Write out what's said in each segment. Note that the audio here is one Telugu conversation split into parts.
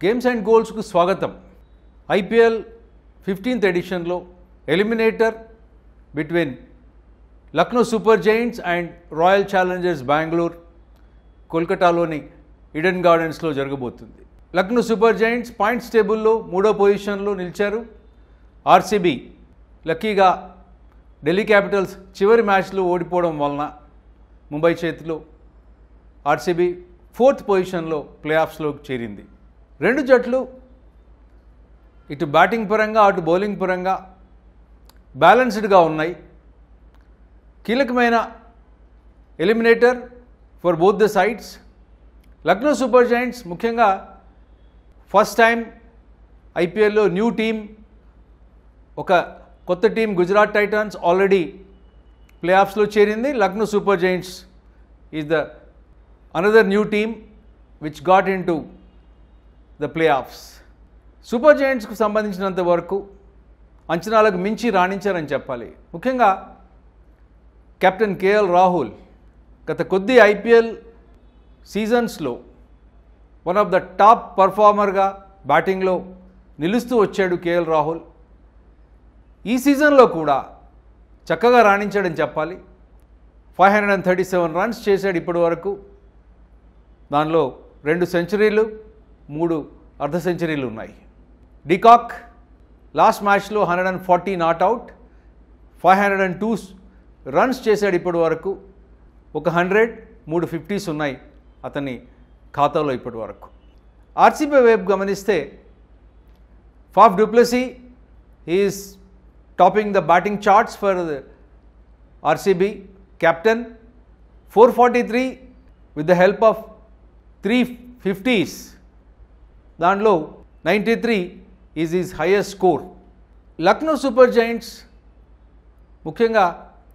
గేమ్స్ అండ్ గోల్స్కు స్వాగతం ఐపీఎల్ ఫిఫ్టీన్త్ ఎడిషన్లో eliminator between Lucknow Super Giants and Royal Challengers Bengaluru కోల్కతాలోని ఇడెన్ గార్డెన్స్లో జరగబోతుంది లక్నో సూపర్ జైంట్స్ పాయింట్స్ టేబుల్లో మూడో పొజిషన్లో నిలిచారు ఆర్సీబీ లక్కీగా ఢిల్లీ క్యాపిటల్స్ చివరి మ్యాచ్లో ఓడిపోవడం వలన ముంబై చేతిలో ఆర్సీబీ ఫోర్త్ పొజిషన్లో ప్లే ఆఫ్స్లోకి చేరింది రెండు జట్లు ఇటు బ్యాటింగ్ పరంగా అటు బౌలింగ్ పరంగా బ్యాలెన్స్డ్గా ఉన్నాయి కీలకమైన eliminator for both the sides Lucknow Super Giants ముఖ్యంగా ఫస్ట్ టైం ఐపీఎల్లో న్యూ టీం ఒక కొత్త team Gujarat Titans already play ఆఫ్స్లో చేరింది Lucknow Super Giants is the another new team which got into the playoffs Super జైంట్స్కు సంబంధించినంత వరకు అంచనాలకు మించి రాణించారని చెప్పాలి ముఖ్యంగా కెప్టెన్ కేఎల్ రాహుల్ గత కొద్ది ఐపీఎల్ సీజన్స్లో వన్ ఆఫ్ ద టాప్ పర్ఫార్మర్గా బ్యాటింగ్లో నిలుస్తూ వచ్చాడు కేఎల్ రాహుల్ ఈ సీజన్లో కూడా చక్కగా రాణించాడని చెప్పాలి five hundred and thirty seven runs చేశాడు ఇప్పటి వరకు దానిలో రెండు సెంచరీలు మూడు అర్ధ సెంచరీలు ఉన్నాయి డికాక్ లాస్ట్ మ్యాచ్లో hundred and forty not out five hundred and two runs చేశాడు ఇప్పటి వరకు ఒక హండ్రెడ్ మూడు ఫిఫ్టీస్ ఉన్నాయి అతని ఖాతాలో ఇప్పటి వరకు ఆర్సీబీ వైపు గమనిస్తే Faf du Plessis is topping the batting charts for RCB captain four forty three with the help of three fifties దాంట్లో ninety three is is highest score Lucknow Super Giants ముఖ్యంగా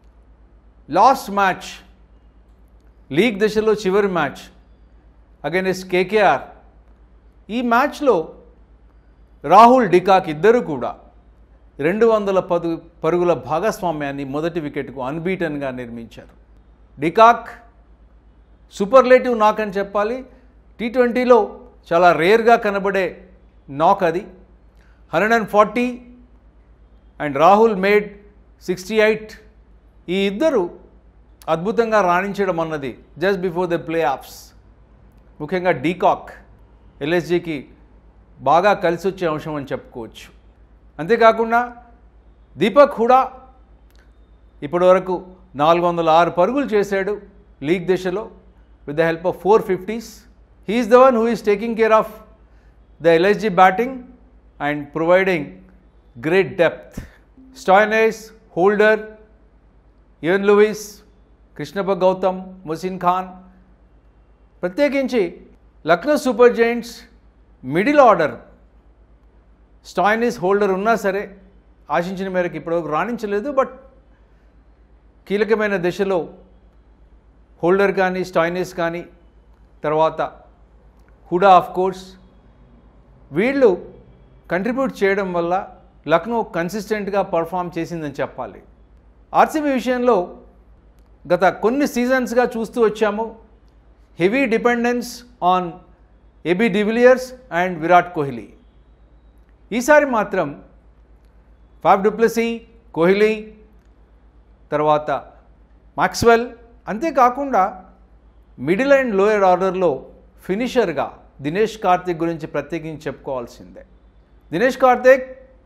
లాస్ట్ మ్యాచ్ లీగ్ దశలో చివరి మ్యాచ్ అగైనెస్ట్ కేకేఆర్ ఈ మ్యాచ్లో రాహుల్ డికాక్ ఇద్దరు కూడా రెండు వందల పదు పరుగుల భాగస్వామ్యాన్ని మొదటి వికెట్కు అన్బీటన్గా నిర్మించారు డికాక్ సూపర్లేటివ్ నాక్ అని చెప్పాలి టీ ట్వంటీలో చాలా రేర్గా కనబడే నాక్ అది hundred and forty and Rahul made sixty eight ఈ ఇద్దరు అద్భుతంగా రాణించడం అన్నది just before the playoffs ముఖ్యంగా డీకాక్ ఎల్ఎస్జికి బాగా కలిసి వచ్చే అంశం అని చెప్పుకోవచ్చు అంతేకాకుండా దీపక్ హుడా ఇప్పటివరకు నాలుగు వందల ఆరు పరుగులు చేశాడు లీగ్ దశలో with the help of four fifties he is the one who is taking care of the LSG batting and providing great depth Stoinis Holder Evin Lewis Krishnappa Gowtham Mohsin Khan ప్రత్యేకించి Lucknow Super Giants middle order Stoinis Holder ఉన్నా సరే ఆశించిన మేరకు ఇప్పటివరకు రాణించలేదు బట్ కీలకమైన దశలో హోల్డర్ కానీ స్టాయినిస్ కానీ తర్వాత హుడా ఆఫ్ కోర్స్ వీళ్ళు కంట్రిబ్యూట్ చేయడం వల్ల లక్నో కన్సిస్టెంట్గా పర్ఫామ్ చేసిందని చెప్పాలి ఆర్సీబీ విషయంలో గత కొన్ని సీజన్స్గా చూస్తూ వచ్చాము heavy dependence on AB de Villiers and Virat Kohli ఈసారి మాత్రం ఫాఫ్ డూప్లసీ కోహ్లీ తర్వాత మాక్స్వెల్ అంతేకాకుండా మిడిల్ అండ్ లోయర్ ఆర్డర్లో ఫినిషర్గా దినేష్ కార్తిక్ గురించి ప్రత్యేకించి చెప్పుకోవాల్సిందే దినేష్ కార్తిక్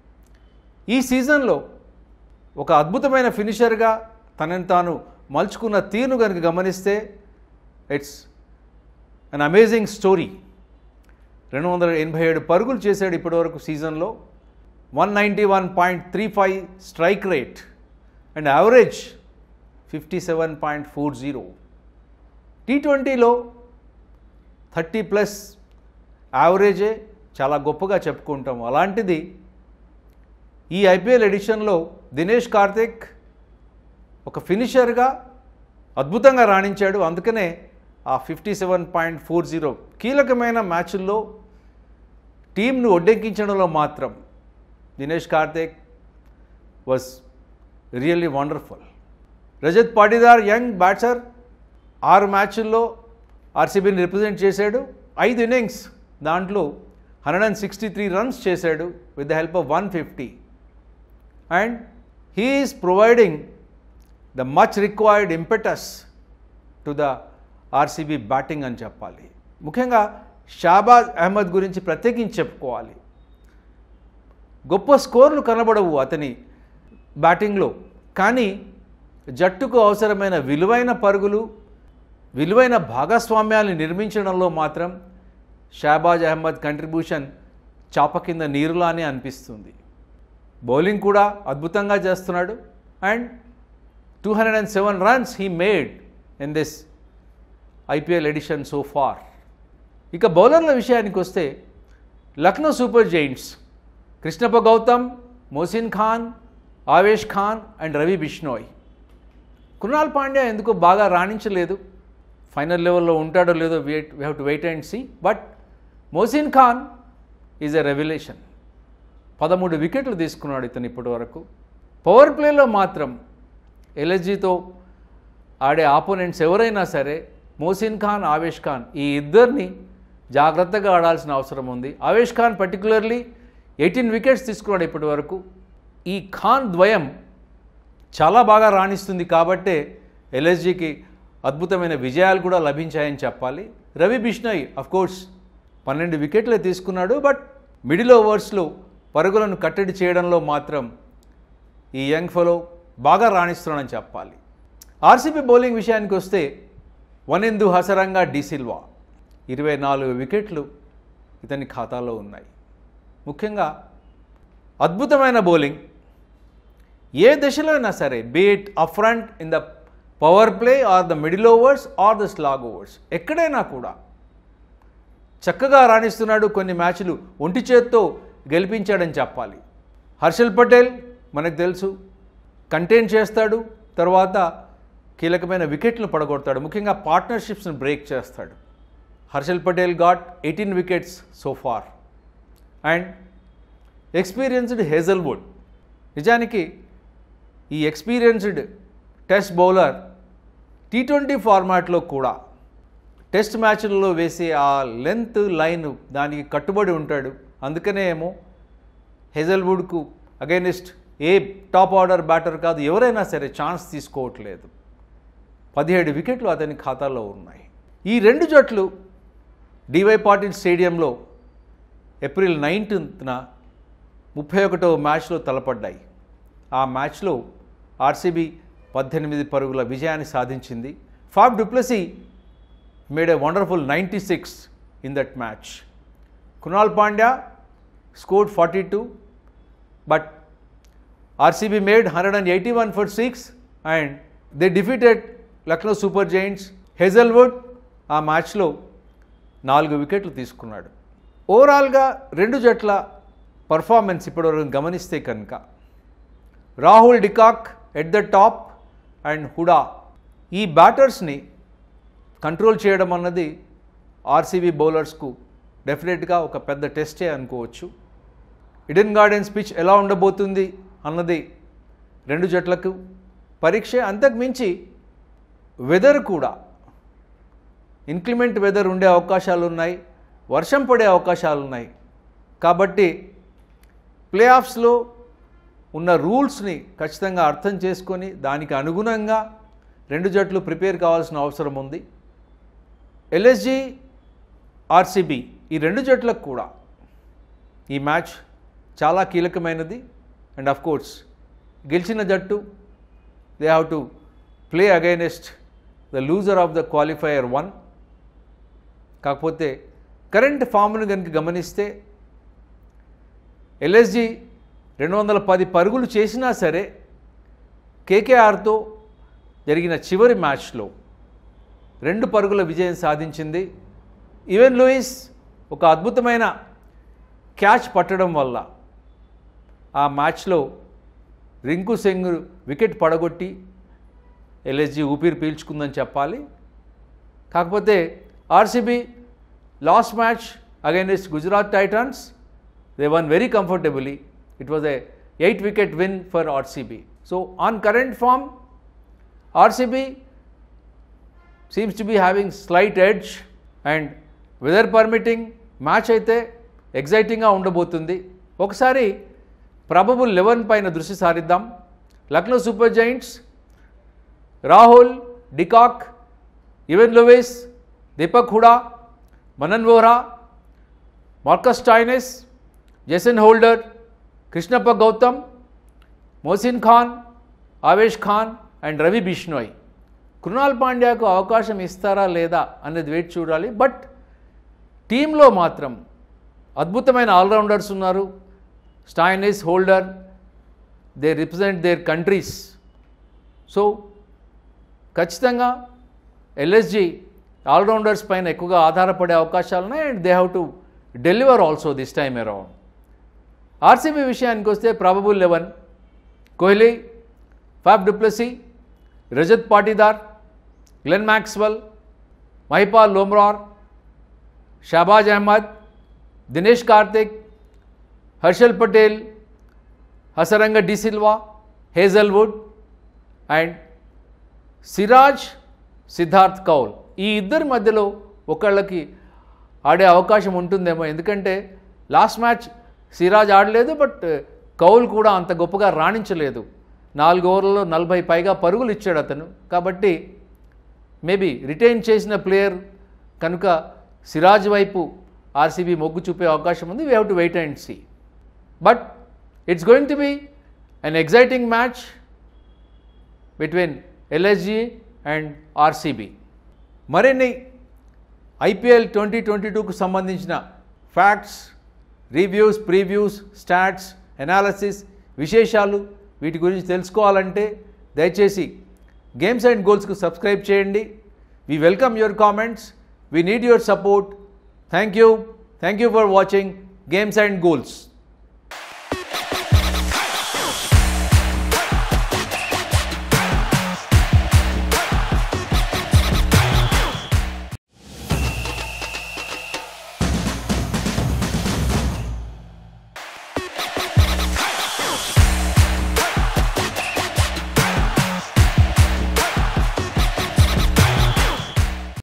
ఈ సీజన్లో ఒక అద్భుతమైన ఫినిషర్గా తనని తాను మలుచుకున్న తీరును కనుక గమనిస్తే ఇట్స్ అన్ అమేజింగ్ స్టోరీ రెండు వందల ఎనభై ఏడు పరుగులు చేశాడు ఇప్పటివరకు సీజన్లో one ninety one point three five strike rate and average fifty seven point four zero T ట్వంటీలో థర్టీ ప్లస్ యావరేజే చాలా గొప్పగా చెప్పుకుంటాం అలాంటిది ఈ ఐపీఎల్ ఎడిషన్లో దినేష్ కార్తిక్ ఒక ఫినిషర్గా అద్భుతంగా రాణించాడు అందుకనే ఆ fifty seven point four zero కీలకమైన మ్యాచ్ల్లో టీంను ఒడ్డెక్కించడంలో మాత్రం Dinesh Karthik was really wonderful Rajat Patidar young batter ఆరు మ్యాచ్ల్లో ఆర్సీబీని రిప్రజెంట్ చేశాడు ఐదు ఇన్నింగ్స్ దాంట్లో hundred and sixty three runs చేశాడు with the help of one fifty and he is providing the much required impetus to the RCB batting అని చెప్పాలి ముఖ్యంగా షాబాజ్ అహ్మద్ గురించి ప్రత్యేకించి చెప్పుకోవాలి గొప్ప స్కోర్లు కనబడవు అతని బ్యాటింగ్లో కానీ జట్టుకు అవసరమైన విలువైన పరుగులు విలువైన భాగస్వామ్యాన్ని నిర్మించడంలో మాత్రం షాబాజ్ అహ్మద్ కంట్రిబ్యూషన్ చాప కింద నీరులానే అనిపిస్తుంది బౌలింగ్ కూడా అద్భుతంగా చేస్తున్నాడు and two hundred and seven runs he made in this IPL edition so far ఇక బౌలర్ల విషయానికి వస్తే Lucknow Super Giants Krishnappa Gowtham Mohsin Khan Avesh Khan and Ravi Bishnoi Krunal Pandya ఎందుకో బాగా రాణించలేదు ఫైనల్ లెవెల్లో ఉంటాడో లేదో wait we have to wait and see but Mohsin Khan is a revolution పదమూడు వికెట్లు తీసుకున్నాడు ఇతను ఇప్పటి వరకు పవర్ ప్లేలో మాత్రం ఎల్ఎస్జీతో ఆడే ఆపోనెంట్స్ ఎవరైనా సరే మోసిన్ ఖాన్ ఆవేష్ ఖాన్ ఈ ఇద్దరిని జాగ్రత్తగా ఆడాల్సిన అవసరం ఉంది Avesh Khan particularly eighteen wickets తీసుకున్నాడు ఇప్పటి వరకు ఈ ఖాన్ ద్వయం చాలా బాగా రాణిస్తుంది కాబట్టే ఎల్ఎస్జికి అద్భుతమైన విజయాలు కూడా లభించాయని చెప్పాలి రవి బిష్ణోయ్ కోర్స్ పన్నెండు వికెట్లే తీసుకున్నాడు బట్ మిడిల్ ఓవర్స్లో పరుగులను కట్టడి చేయడంలో మాత్రం ఈ యంగ్ ఫెలో బాగా రాణిస్తున్నాడని చెప్పాలి ఆర్సీబీ బౌలింగ్ విషయానికి వస్తే వనిందు హసరంగా డిసిల్వా ఇరవై నాలుగు వికెట్లు ఇతని ఖాతాలో ఉన్నాయి ముఖ్యంగా అద్భుతమైన బౌలింగ్ ఏ దశలో అయినా సరే be it up front in the power play or the middle overs or the slog overs ఎక్కడైనా కూడా చక్కగా రాణిస్తున్నాడు కొన్ని మ్యాచ్లు ఒంటి చేత్తో గెలిపించాడని చెప్పాలి హర్షల్ పటేల్ మనకు తెలుసు కంటైన్ చేస్తాడు తర్వాత కీలకమైన వికెట్లు పడగొడతాడు ముఖ్యంగా పార్ట్నర్షిప్స్ని బ్రేక్ చేస్తాడు Harshal Patel got eighteen wickets so far and experienced Hazlewood నిజానికి ఈ experienced test bowler T twenty ఫార్మాట్లో కూడా టెస్ట్ మ్యాచ్లలో వేసే ఆ లెంత్ లైన్ దానికి కట్టుబడి ఉంటాడు అందుకనే ఏమో హెజల్వుడ్కు against a top order batter కాదు ఎవరైనా సరే ఛాన్స్ తీసుకోవట్లేదు పదిహేడు వికెట్లు అతని ఖాతాలో ఉన్నాయి ఈ రెండు జట్లు డివై పాటిల్ స్టేడియంలో ఏప్రిల్ నైన్టీన్త్న ముప్పై ఒకటవ మ్యాచ్లో తలపడ్డాయి ఆ మ్యాచ్లో ఆర్సీబీ పద్దెనిమిది పరుగుల విజయాన్ని సాధించింది Fab du Plessis made a wonderful ninety six in that match Krunal Pandya scored forty two but RCB made hundred and eighty one for six and they defeated Lucknow Super Giants Hazlewood ఆ మ్యాచ్లో నాలుగు వికెట్లు తీసుకున్నాడు ఓవరాల్గా రెండు జట్ల పర్ఫార్మెన్స్ ఇప్పటివరకు గమనిస్తే కనుక Rahul de Kock at the top and Hooda ఈ బ్యాటర్స్ని కంట్రోల్ చేయడం అన్నది ఆర్సీబీ బౌలర్స్కు డెఫినెట్గా ఒక పెద్ద టెస్టే అనుకోవచ్చు ఇడెన్ గార్డెన్స్ పిచ్ ఎలా ఉండబోతుంది అన్నది రెండు జట్లకు పరీక్ష అంతకు మించి వెదర్ కూడా ఇన్క్లిమెంట్ వెదర్ ఉండే అవకాశాలు ఉన్నాయి వర్షం పడే అవకాశాలు ఉన్నాయి కాబట్టి ప్లే ఆఫ్స్లో ఉన్న రూల్స్ని ఖచ్చితంగా అర్థం చేసుకొని దానికి అనుగుణంగా రెండు జట్లు ప్రిపేర్ కావాల్సిన అవసరం ఉంది ఎల్ఎస్జి ఆర్సీబీ ఈ రెండు జట్లకు కూడా ఈ మ్యాచ్ చాలా కీలకమైనది అండ్ ఆఫ్ కోర్స్ గెలిచిన జట్టు they have to play against the loser of the qualifier one కాకపోతే కరెంట్ ఫామ్ను కనుక గమనిస్తే ఎల్ఎస్జి రెండు వందల పది పరుగులు చేసినా సరే కేకేఆర్తో జరిగిన చివరి మ్యాచ్లో రెండు పరుగుల విజయం సాధించింది ఈవెన్ లూయిస్ ఒక అద్భుతమైన క్యాచ్ పట్టడం వల్ల ఆ మ్యాచ్లో రింకు సింగ్ వికెట్ పడగొట్టి ఎల్ఎస్జి ఊపిరి పీల్చుకుందని చెప్పాలి కాకపోతే RCB last match against Gujarat Titans they won very comfortably it was a eight wicket win for RCB so on current form RCB seems to be having slight edge and weather permitting match అయితే ఎగ్జైటింగ్గా ఉండబోతుంది ఒకసారి ప్రభబుల్ లెవెన్ పైన దృష్టి సారిద్దాం Lucknow Super Giants Rahul de Kock Evin Lewis Deepak Hooda Manan Vohra Marcus Stoinis Jason holder Krishnappa Gowtham Mohsin Khan Avesh Khan and Ravi Bishnoi కృణాల్ పాండ్యాకు అవకాశం ఇస్తారా లేదా అనేది వేచి చూడాలి బట్ టీంలో మాత్రం అద్భుతమైన ఆల్రౌండర్స్ ఉన్నారు Stoinis Holder they represent their countries so ఖచ్చితంగా ఎల్ఎస్జి ఆల్రౌండర్స్ పైన ఎక్కువగా ఆధారపడే అవకాశాలు ఉన్నాయి and they have to deliver also this time around RCB విషయానికి వస్తే probable eleven Kohli Fab du Plessis Rajat Patidar Glenn Maxwell Mahipal Lomror Shahbaz Ahmed Dinesh Karthik Harshal Patel Hasaranga de Silva Hazlewood and Siraj Siddharth Kaul ఈ ఇద్దరి మధ్యలో ఒకళ్ళకి ఆడే అవకాశం ఉంటుందేమో ఎందుకంటే లాస్ట్ మ్యాచ్ సిరాజ్ ఆడలేదు బట్ కౌల్ కూడా అంత గొప్పగా రాణించలేదు నాలుగు ఓవర్లలో నలభై పైగా పరుగులు ఇచ్చాడు అతను కాబట్టి మేబీ రిటైన్ చేసిన ప్లేయర్ కనుక సిరాజ్ వైపు ఆర్సీబీ మొగ్గు చూపే అవకాశం ఉంది we have to wait and see but it's going to be an exciting match between LSG and RCB మరిన్ని ఐపీఎల్ ట్వంటీ ట్వంటీ టూకు సంబంధించిన facts reviews previews stats analysis విశేషాలు వీటి గురించి తెలుసుకోవాలంటే దయచేసి గేమ్స్ అండ్ గోల్స్కు సబ్స్క్రైబ్ చేయండి we welcome your comments we need your support thank you thank you for watching Games and goals